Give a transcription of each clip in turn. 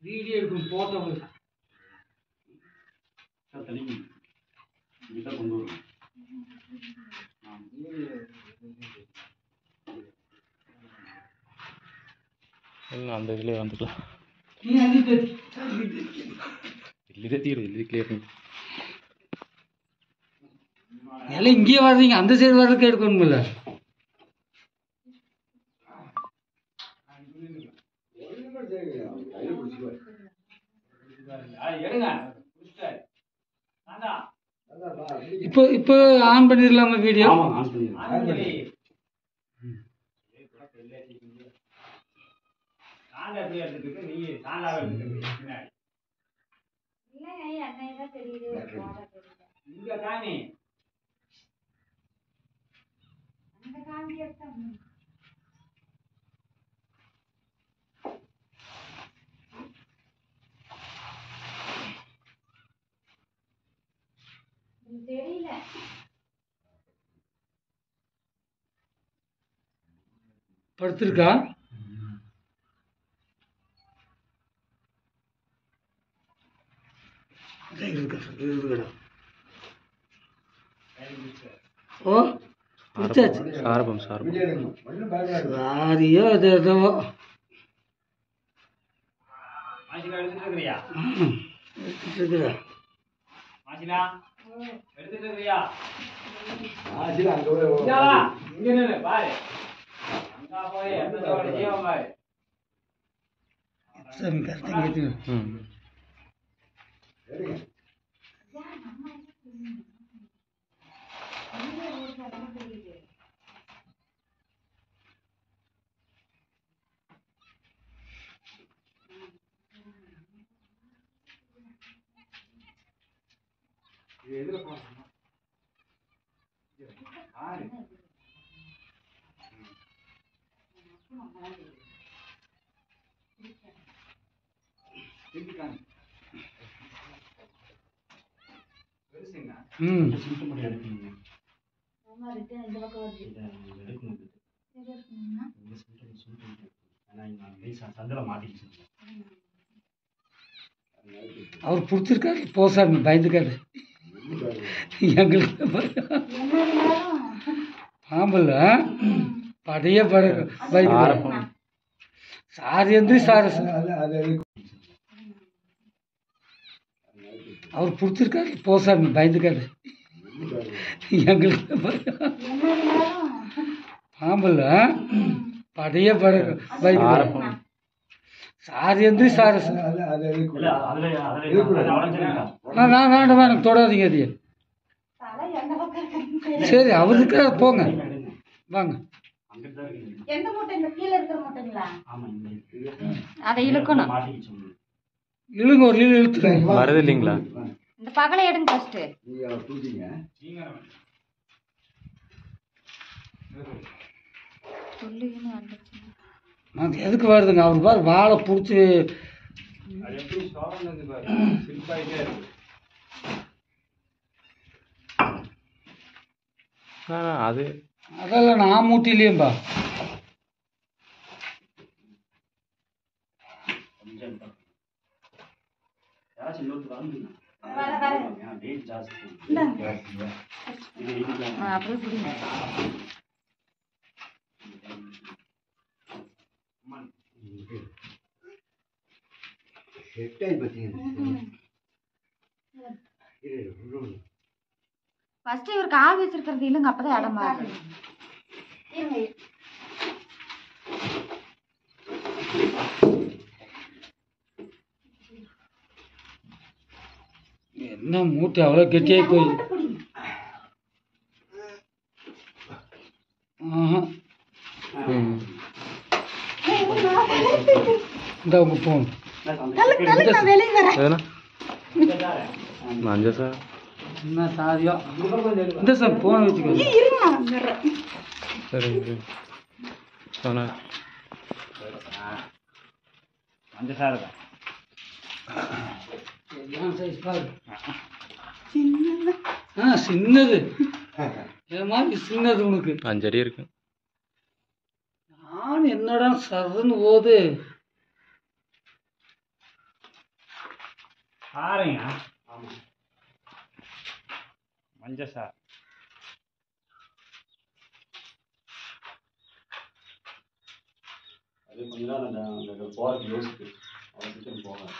Video எடுக்கும் photo sir தள்ளி இங்கே கொண்டு வரும் இல்லை அந்த இதுலேயே வந்துக்கலாம் நீ அள்ளிட்டு ಇಲ್ಲಿ ತೀರು ಇಲ್ಲಿ ಕ್ಲಿಯರ್ எல்லாம் இங்கேயே வர்றீங்க அந்த சைடு வர்றதுக்கு எடுக்கணும்ல எடுங்க புடிச்சிட்டாரு. ஆண்டா. இப்போ இப்போ ஆன் பண்ணிடலாமா வீடியோ ஆமாம் ஆன் பண்ணிடுறேன். ஆன் பண்ணி. சாண்டா எப்படி எடுத்துட்டு நீ சாண்டாவை எடுத்துட்டு பின்னாடி இல்லைங்க எண்ணெய் தான் தெரியுது போட தெரியல இங்க காமி அந்த காந்தி எடுத்தா தெரியல படுத்திருக்கா இருக்குடா ஓ பிடிச்சாச்சு சாரபம் சாரபம் சாரியோ அது எதுவோ மாசிலா எடுத்துட்டு இருக்கிறியா ம், எடுத்துட்டு இருக்குதா மாசிலா எடுத்துட்டு இருக்கிறியா இங்க வா. இங்க நில்லு, பாரு அங்க போய் எந்த சோழ ஜீவன் பாரு சரி கரெக்டாக கேட்டு ಹ್ಞೂ பாரு திருப்பி காமி. பெருசுங்க ம் சிம்டம் மட்டும் எடுக்கணுங்க ஆமா ரிட்டன் இந்த பக்கம் வருது இதை எடுக்கணும் இது. எது இருக்குன்னா இந்த சிம்டம் சிம்டம் ஏன்னா இங்க நான் லேசா சந்தில மாட்டிக்கிச்சு அவர் பிடிச்சிருக்காரு போசாமி பயந்துக்காது எங்களுக்கு என்ன இருந்தாலும் பாம்புல படைய பட பயந்து சாரி வந்து சார் அவர் பிடிச்சிருக்காரு போசாமி பயந்துக்காது எங்களுக்கு என்ன இருந்தாலும் பாம்புல படைய பட பயந்து சாரி வந்து சார் இல்ல அதுல அதுல அதுல உடஞ்சிருக்கா நான் நான் வேண்டாம் வேண்டாம் தொடாதீங்க அதையே தலை எந்த பக்கம் இருக்குன்னு சரி அவருக்கு போங்க எடுங்க வாங்க அங்கிட்டு தான் இருக்கு எந்த மூட்டை இந்த கீழே இருக்கிற மூட்டைங்களா ஆமா இந்த அதை இழுக்கணும் மாட்டிக்கிச்சு உங்களுக்கு. இழுங்க ஒரு இழு இழுத்துருங்க வருது இல்லைங்களா இந்த பகலை எடுங்க ஃபர்ஸ்ட் நீங்க சொல்லுன்னு வந்துச்சு அது எதுக்கு வருதுங்க அவர் பாரு வாழை பிடிச்சி அது எப்படி ஸ்டோரன் பாரு சில்பாயிட்டே இருக்கு ஆ அது அதெல்லாம் நான் மூட்டிலையும்பா கொஞ்சம் தான். யாராச்சும் இன்னொருத்தர் வரணுங்க. வர, வர. ஏன்னா weight ஜாஸ்தி. இந்தாங்க. ஜாஸ்தியா? இது இதுதான். அப்படியே பிடிங்க அம்மா, ஃபர்ஸ்ட் இவர் கால் வச்சிருக்கிறது இல்லைங்க அப்பதான் இடம் மாறுது என்ன மூட்டை அவ்வளோ கெட்டியாகி போய் ஆஹா ಹ್ಞೂ இந்த உங்க ஃபோன் ಅದೇನಾ ಮಂಜ ಸರ್ என்ன சாதியோ இந்த சார் ஃபோன் வச்சுக்கோங்க ಸರಿ ಸರಿ ಸೋನಾ பஞ்சசாரை தான். எல்லாம் சைஸ் பாரு ஆ சின்னது என் மாதிரி சின்னது உனக்கு அஞ்சடி இருக்கு நான் என்னடா சர்ன்னு போது சாரையா மஞ்சள் சார் அது கொஞ்ச நாள் அந்த அந்த போகிறதுக்கு யோசிச்சு அவன் சீக்கிரம் போகாது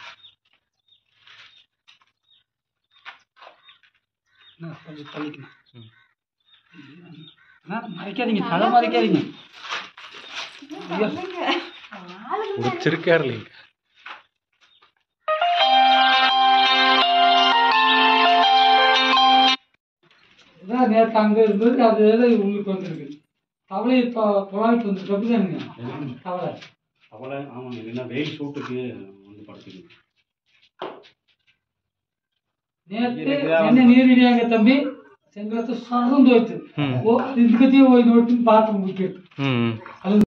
என்ன, கொஞ்சம் தள்ளிக்கங்க. அண்ணா, மறைக்காதீங்க தலை மறைக்காதீங்க ஐயோ. முடிச்சிருக்காரு இல்லைங்க இதான் நேற்று அங்கே இருந்தது அது ஏதோ உங்களுக்கு வந்திருக்கு தவளை இப்போ புலாவிட்டு வந்துருக்கு அப்படிதானுங்க தவளை அவளை ஆமாம் இல்லைன்னா வெயில் சூட்டுக்கு வந்து படுத்துக்கணும் நேற்று என்ன நீரிடியாங்க தம்பி செங்கலத்தை சரந்து ಹೋಯ್ತು ಹ್ಮ್. ಓ ನಿಂತ್ಕತಿ ಹೋಗಿ ನೋಡ್ತೀನಿ ಬಾತ್ರೂಮ್ ಬಿಟ್ಟು ಹ್ಞೂ ಅಲ್ಲಿ